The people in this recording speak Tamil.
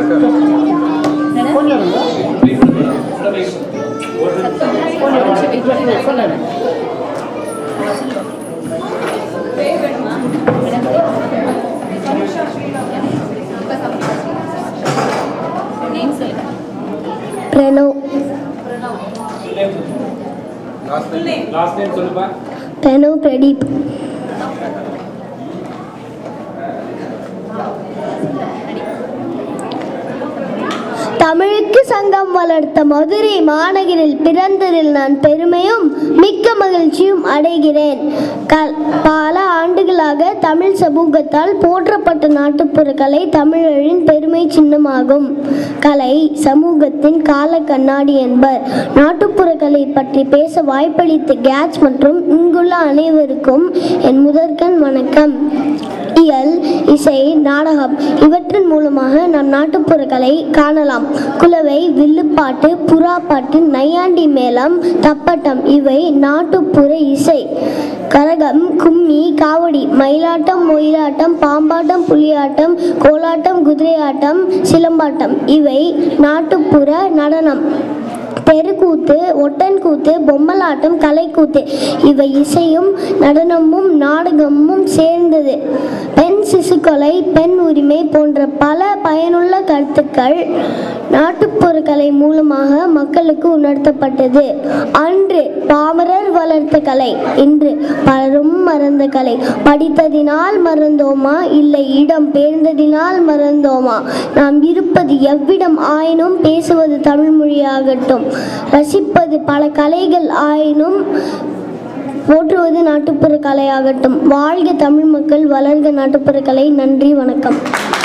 பிரணவ் லாஸ்ட் டைம் சொல்லுப்பா பிரணவ் பிரதீப் தமிழுக்கு சங்கம் வளர்த்த மதுரை மாநகரில் பிறந்ததில் நான் பெருமையும் மிக்க மகிழ்ச்சியும் அடைகிறேன் க- பல ஆண்டுகளாக தமிழ் சமூகத்தால் போற்றப்பட்ட நாட்டுப்புற கலை தமிழரின் பெருமை சின்னமாகும் கலை சமூகத்தின் கால கண்ணாடி என்பர் நாட்டுப்புற கலை பற்றி பேச வாய்ப்பளித்த கேட்ச் மற்றும் இங்குள்ள அனைவருக்கும் என் முதற்கண் வணக்கம் இயல் இசை நாடகம் இவற்றின் மூலமாக நம் நாட்டுப்புற கலை காணலாம் குலவை வில்லுப்பாட்டு புறாப்பாட்டு நையாண்டி மேளம் தப்பட்டம் இவை நாட்டுப்புற இசை கரகம் கும்மி காவடி மயிலாட்டம் ஒயிலாட்டம் பாம்பாட்டம் புலியாட்டம் கோலாட்டம் குதிரையாட்டம் சிலம்பாட்டம் இவை நாட்டுப்புற நடனம் தெருக்கூத்து ஒட்டன்கூத்து பொம்மலாட்டம் கலைக்கூத்து இவை இசையும் நடனமும் நாடகமும் சேர்ந்தது பெண் சிசுக்கொலை பெண் உரிமை போன்ற பல பயனுள்ள கருத்துக்கள் நாட்டுப்புற கலை மூலமாக மக்களுக்கு உணர்த்தப்பட்டது அன்று பாமரர் வளர்த்த கலை இன்று பலரும் மறந்த கலை படித்ததினால் மறந்தோமா இல்லை இடம் பேர்ந்ததினால் மறந்தோமா நாம் இருப்பது எவ்விடம் ஆயினும் பேசுவது தமிழ் மொழியாகட்டும் ரசிப்பது பல கலைகள் ஆயினும் போற்றுவது நாட்டுப்புற கலையாகட்டும் வாழ்க தமிழ் மக்கள் வளர்க நாட்டுப்புற கலை நன்றி வணக்கம்